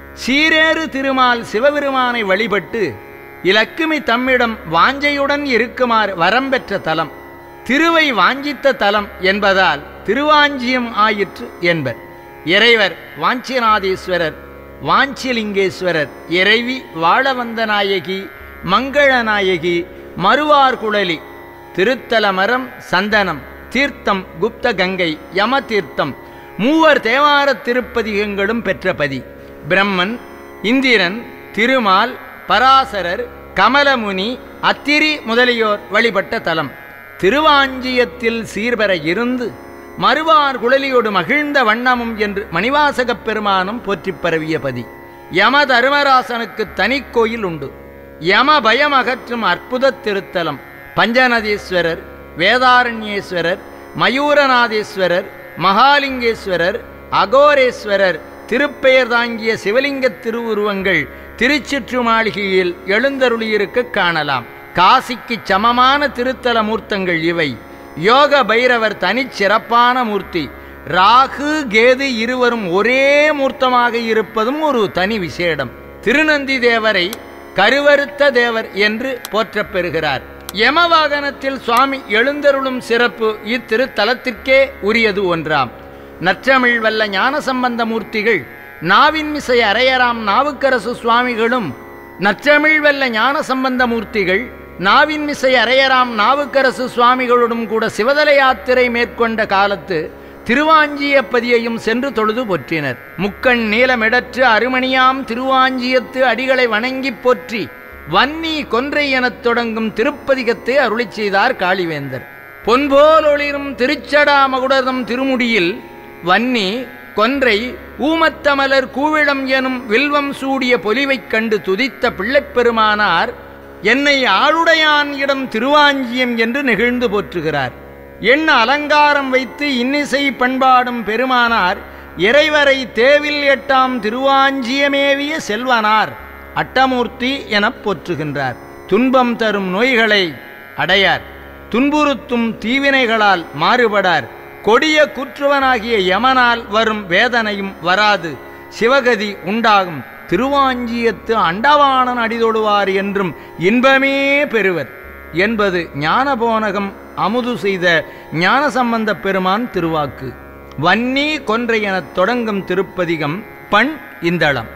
S1: சீரேறு திருமால் சிவபெருமானை வழிபட்டு இலக்குமி தம்மிடம் வாஞ்சையுடன் இருக்குமாறு வரம் பெற்ற தலம் திருவை வாஞ்சித்த தலம் என்பதால் திருவாஞ்சியம் ஆயிற்று என்பர் இறைவர் வாஞ்சிநாதீஸ்வரர் வாஞ்சிலிங்கேஸ்வரர் இறைவி வாழவந்தநாயகி மங்களநாயகி மறுவார் குழலி திருத்தல மரம் சந்தனம் தீர்த்தம் குப்த கங்கை யம தீர்த்தம் மூவர் தேவார திருப்பதிகங்களும் பெற்ற பதி பிரம்மன் இந்திரன் திருமால் பராசரர் கமலமுனி அத்திரி முதலியோர் வழிபட்ட தலம் திருவாஞ்சியத்தில் சீர்பெற இருந்து மறுவார் குழலியோடு மகிழ்ந்த வண்ணமும் என்று மணிவாசகப் பெருமானும் போற்றிப் பரவிய பதி யம தர்மராசனுக்கு தனி கோயில் உண்டு யம பயம் அகற்றும் அற்புத திருத்தலம் பஞ்சநதீஸ்வரர் வேதாரண்யேஸ்வரர் மயூரநாதேஸ்வரர் மகாலிங்கேஸ்வரர் அகோரேஸ்வரர் திருப்பெயர் தாங்கிய சிவலிங்க திருவுருவங்கள் திருச்சிற்று மாளிகையில் எழுந்தருளியிருக்க காணலாம் காசிக்கு சமமான திருத்தல மூர்த்தங்கள் இவை யோக பைரவர் தனிச்சிறப்பான மூர்த்தி ராகு கேது இருவரும் ஒரே மூர்த்தமாக இருப்பதும் ஒரு தனி விசேடம் திருநந்தி தேவரை கருவறுத்த தேவர் என்று போற்றப் பெறுகிறார் யமவாகனத்தில் சுவாமி எழுந்தருளும் சிறப்பு இத்திருத்தலத்திற்கே உரியது ஒன்றாம் நற்றமிழ் வல்ல ஞானசம்பந்த மூர்த்திகள் நாவின் மிசை அரையராம் நாவுக்கரசு சுவாமிகளும் நற்றமிழ் வல்ல ஞானசம்பந்த மூர்த்திகள் நாவின் மிசை அரையராம் நாவுக்கரசு சுவாமிகளுடன் கூட சிவதல யாத்திரை மேற்கொண்ட காலத்து திருவாஞ்சியப்பதியையும் சென்று தொழுது போற்றினர் முக்கண் நீலமிடற்று அருமணியாம் திருவாஞ்சியத்து அடிகளை வணங்கிப் போற்றி வன்னி கொன்றை எனத் தொடங்கும் திருப்பதிகத்தை அருளிச் செய்தார் காளிவேந்தர் பொன்போல் ஒளிரும் திருச்சடாமகுடதம் திருமுடியில் வன்னி கொன்றை ஊமத்தமலர் கூவிளம் எனும் வில்வம் சூடிய பொலிவைக் கண்டு துதித்த பிள்ளைப் பெருமானார் என்னை ஆளுடையான் இடம் திருவாஞ்சியம் என்று நெகிழ்ந்து போற்றுகிறார் எண்ண அலங்காரம் வைத்து இன்னிசை பண்பாடும் பெருமானார் இறைவரை தேவில் எட்டாம் திருவாஞ்சியமேவிய செல்வனார் அட்டமூர்த்தி எனப் போற்றுகின்றார் துன்பம் தரும் நோய்களை அடையார் துன்புறுத்தும் தீவினைகளால் மாறுபடார் கொடிய குற்றுவனாகிய யமனால் வரும் வேதனையும் வராது சிவகதி உண்டாகும் திருவாஞ்சியத்து அண்டவாணன் அடிதொடுவார் என்றும் இன்பமே பெறுவர் என்பது ஞானபோனகம் அமுது செய்த ஞானசம்பந்த பெருமான் திருவாக்கு வன்னி கொன்றை எனத் தொடங்கும் திருப்பதிகம் பண் இந்தளம்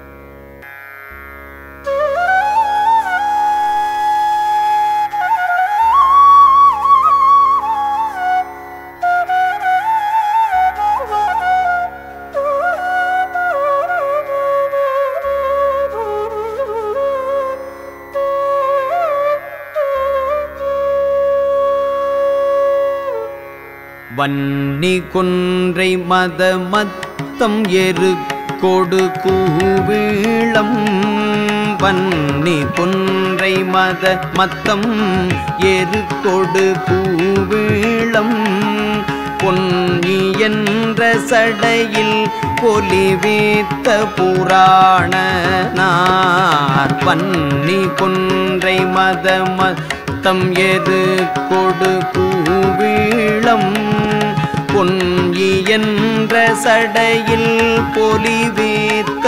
S2: வன்னி கொன்றை மத மத்தம் எரு கொடு கூவிளம் வன்னி கொன்றை மத மத்தம் எரு கொடு கூவிளம் பொன்னி என்ற சடையில் பொலிவேத்த புராண நார் வன்னி கொன்றை மத மத்தம் எரு கொடு கூவிளம் பொன்னி என்ற சடையில் பொலிவேத்த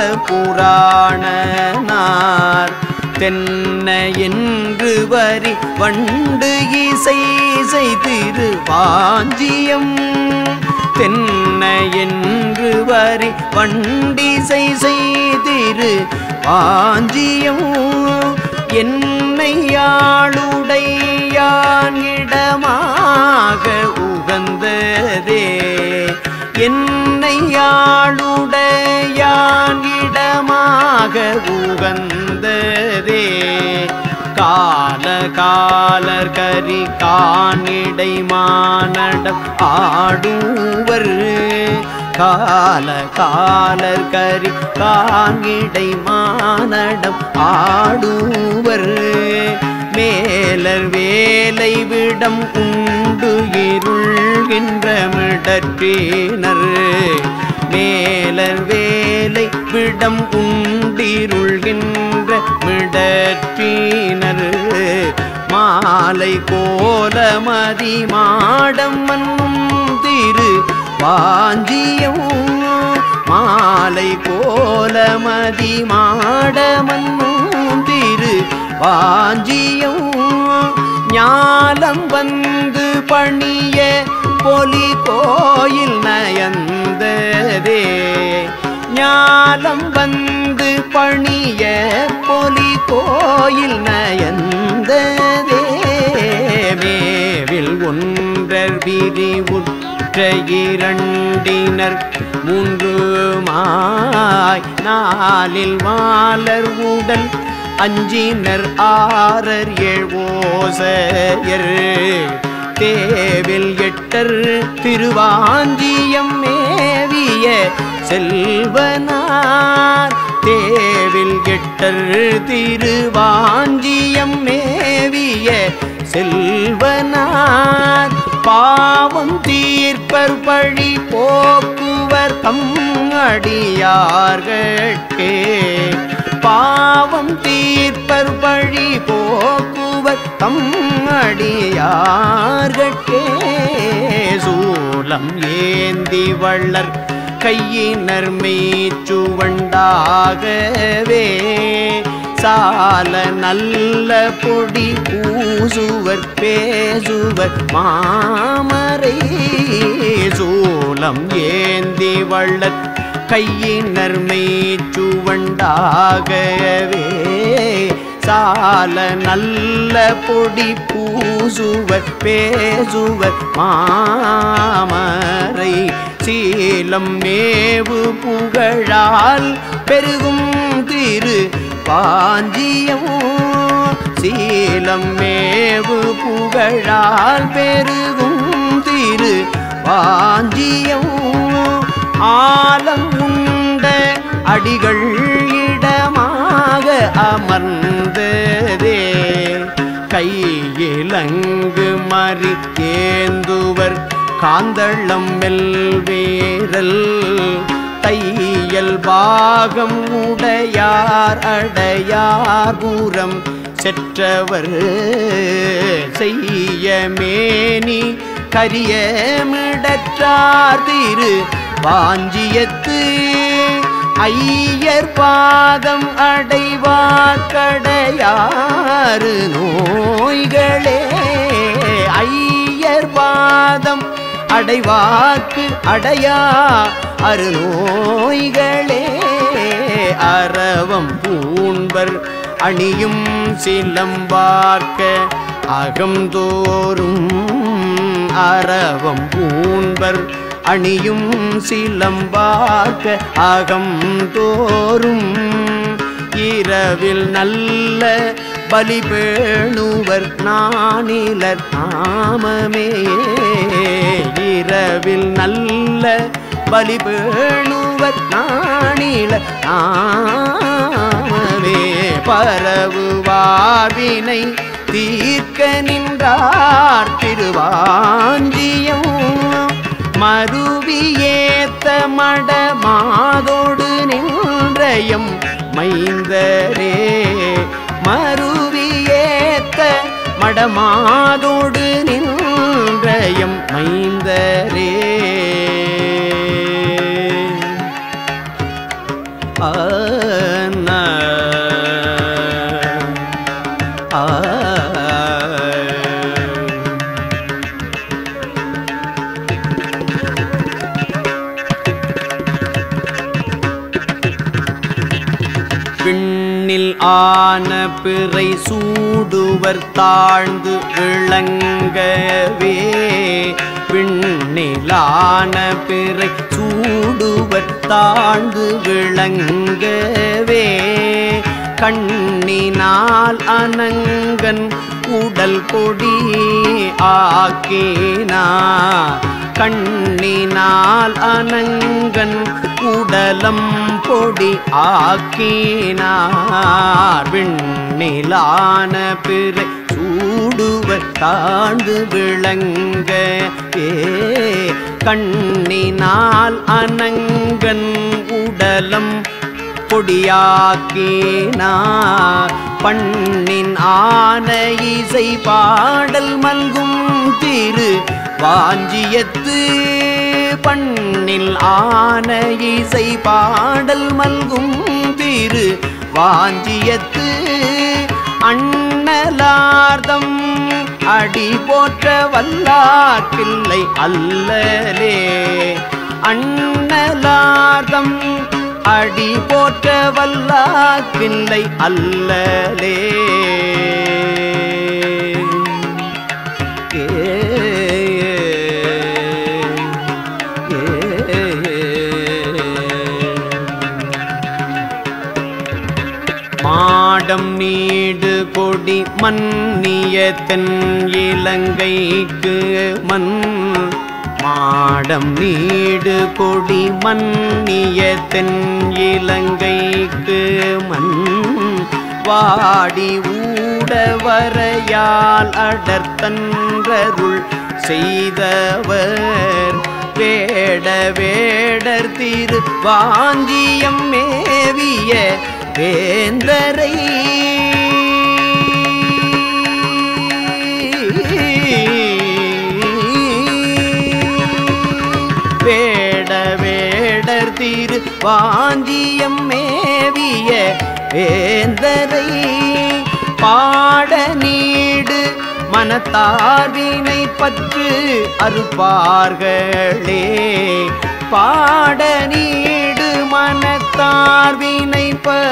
S2: புராணனார் தென்ன என்று வரி வண்டு இசை செய்திரு வாஞ்சியம் தென்ன என்று வரி வண்டிசை செய்திரு வாஞ்சியம் என்னை யாழுடையான் இடமாக உகந்ததே என்னை யாழுடையான் இடமாக உகந்ததே கால காலர் கரி காணிடை மானடம் ஆடுவர் கால காலர் கரி காங்கிடை மானடம் ஆடுவர் மேலர் வேலை விடம் உண்டு இருள்கின்ற மிடற்றினர் மேலர் வேலை விடம் உண்டிருள்கின்ற மிடற்றினர் மாலை கோலமதி மாடம் மன்னும் திரு வாஞ்சியம் மாலை கோலமதி மாடமன்னும் திரு வாஞ்சியம் ஞாலம் வந்து பணிய பொலி கோயில் நயந்ததே ஞாலம் வந்து பணிய பொலி கோயில் நயந்ததே மேவில் ஒன்றர் விரிவுற்ற இரண்டினர் மூன்று மாய் நாளில் மாலர் உடல் அஞ்சினர் ஆரர் ஏழ்வோசையர் தேவில் எட்டர் திருவாஞ்சியம் மேவிய செல்வனார் தேவில் எட்டர் திருவாஞ்சியம் மேவிய செல்வனார் பாவம் தீர்ப்பர் பழி போக்குவர் தம் அடியார்கட்கே பாவம் தீர்ப்பர் பழி போக்குவர் தம் அடியார்கட்கே சூலம் ஏந்தி வள்ளர் கையினர் மெய்ச்சுவண்டாகவே சால நல்ல பொடி பூசுவர் பேசுவர் மாமரை சூலம் ஏந்தி வள்ளற் கையினர் மெய்ச்சுவண்டாகவே சால நல்ல பொடி பூசுவர் பேசுவர் மாமரை சீலம் மேவு புகழால் பெருகும் திரு பாஞ்சியம் சீலம் மேவு புகழால் பெருகும் திரு பாஞ்சியம் ஆலம் உண்ட அடிகள் இடமாக அமர்ந்ததே கையிலங்கு மறி ஏந்துவர் காந்தளம் மெல்வேரல் தையல் பாகம் உடையார் அடையார் பூரம் செற்றவர் செய்ய மேனி கரிய மிடற்றார் திரு வாஞ்சியத்து ஐயர் பாதம் அடைவார் கடையாறு நோய்களே ஐயர் பாதம் அடைவார்க்கு அடையா அருநோய்களே அரவம் பூண்பர் அணியும் சிலம்பார்க்க அகம்தோறும் அரவம் பூண்பர் அணியும் சிலம்பார்க்க அகம் தோறும் இரவில் நல்ல பலி பேணுவர் நானிலர் நாமமே இரவில் நல்ல பலி பேணுவர் நானில நாமமே பரவுவாவினை தீர்க்க நின்றார் திருவாஞ்சியம் மருவியேத்த மட மாதோடு நின்றயம் மைந்தரே மருவியேத்த மடமாதோடு நின்றயம் மைந்தரே ஆன ஆ விண்ணில் ஆன பிறை சூடுவர் தாழ்ந்து விளங்கவே விண்ணிலான பிறை சூடுவர் தாழ்ந்து விளங்கவே கண்ணினால் அனங்கன் உடல் பொடி ஆக்கினார் கண்ணினால் அனங்கன் உடலம் பொடி ஆக்கினார் விண்ணிலான பிறை சூடுவர் தாழ்ந்து விளங்க ஏ கண்ணினால் அனங்கன் உடலம் பொடியாக்கினார் பண்ணின் ஆன இசை பாடல் மல்கும் திரு வாஞ்சியத்து பண்ணில் ஆன இசை பாடல் மல்கும் திரு வாஞ்சியத்து அண்ணலார்தம் அடி போற்ற வல்லாக்கில்லை அல்லலே அண்ணலார்தம் அடி போற்ற வல்லாக்கில்லை அல்லலே ஏ, மாடம் நீடு கொடி மன்னிய தென் இலங்கைக்கு மண் மாடம் நீடு கொடி மன்னிய தென் இலங்கைக்கு மண் வாடி ஊடவரையால் அடர்த்தன்றருள் செய்தவர் வேட வேடர் திரு வாஞ்சியம் மேவிய வேந்தரை வேட வேடர் திரு வாஞ்சியம் மேவிய வேந்தரை பாட நீடு மனத்தார்வினை பற்று அறுப்பார்களே பாட நீடு மனத்தார்வினை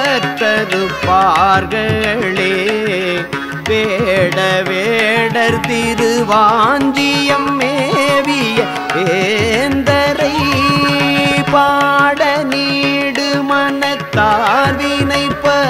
S2: பற்றறுப்பார்களே வேட வேடர் திருவாஞ்சியம் மேவிய வேந்தரை பாட நீடு மனத்தார்வினை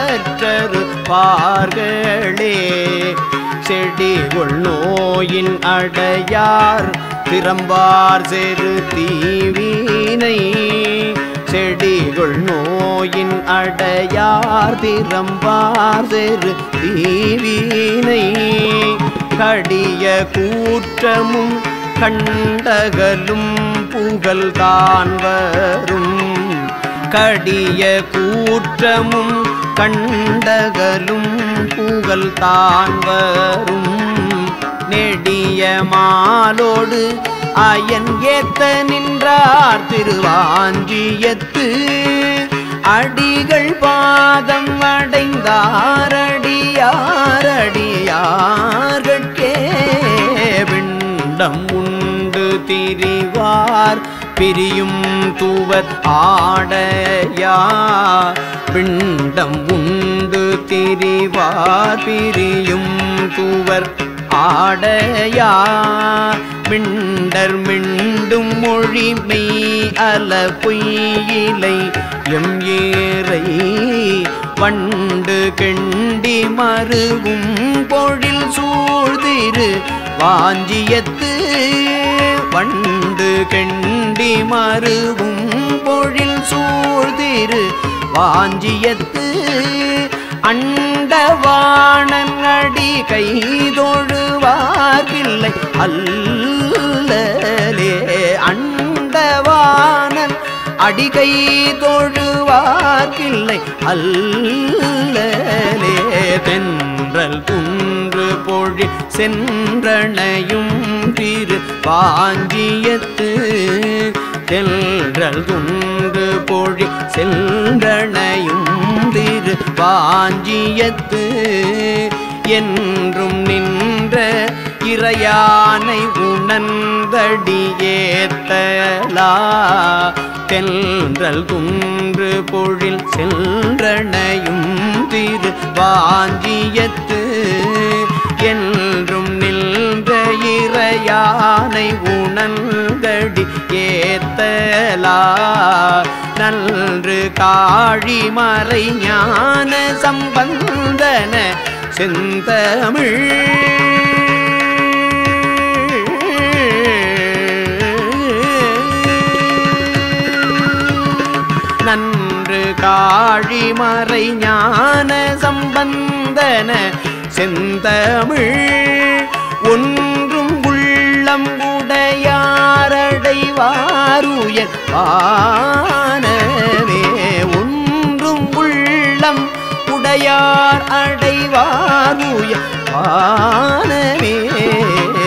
S2: பற்றறுப்பார்களே செடிகொள் நோயின் அடையார் திறம்பார் செரு தீவினை செடிகொள் நோயின் அடையார் திறம்பார் செரு தீவினை கடிய கூற்றமும் கண்டகலும் புகழ்தான் வரும் கடிய கூற்றமும் கண்டகலும் புகழ் தான் வரும் நெடிய மாலோடு அயன் ஏத்த நின்றார் திருவாஞ்சியத்து அடிகள் பாதம் அடைந்தாரடியாரடியார்கட்கே விண்டம் உண்டு திரிவார் பிரியும் தூவர் ஆடையா பிண்டம் உண்டு திரிவார் பிரியும் தூவர் ஆடையா மிண்டர் மிண்டும் மொழி மெய் அல பொய்யிலை எம் ஏறை வண்டு கெண்டி மருவும் பொழில் சூழ்திரு வாஞ்சியத்து வண்டு கெண்டி மருவும் பொழில் சூழ்திரு வாஞ்சியத்து அண்டவாணன் அடி கைதொழுவார்கில்லை அல்லலே அண்டவாணன் அடிகை தொழுவார்கில்லை அல்லலே தென்றல் குன்று பொழி சென்றனையும் திரு வாஞ்சியத்து தென்றல் குன்று பொழி சென்றனையும் திரு வாஞ்சியத்து என்றும் நின்ற இறையானை உணர்ந்தடியேத்தலா தென்றல் குன்று பொழில் சென்றனையும் திரு வாஞ்சியத்து என்றும் நின்ற இறையானை உணர்ந்தடி ஏத்தலா நன்று காழிமறை ஞான சம்பந்தன செந்தமிழ் மறை ஞான சம்பந்தன செந்தமிழ் ஒன்றும் உள்ளம் உடையாரடைவாருயர் வானமே ஒன்றும் உள்ளம் உடையார் அடைவாருயர் வானமே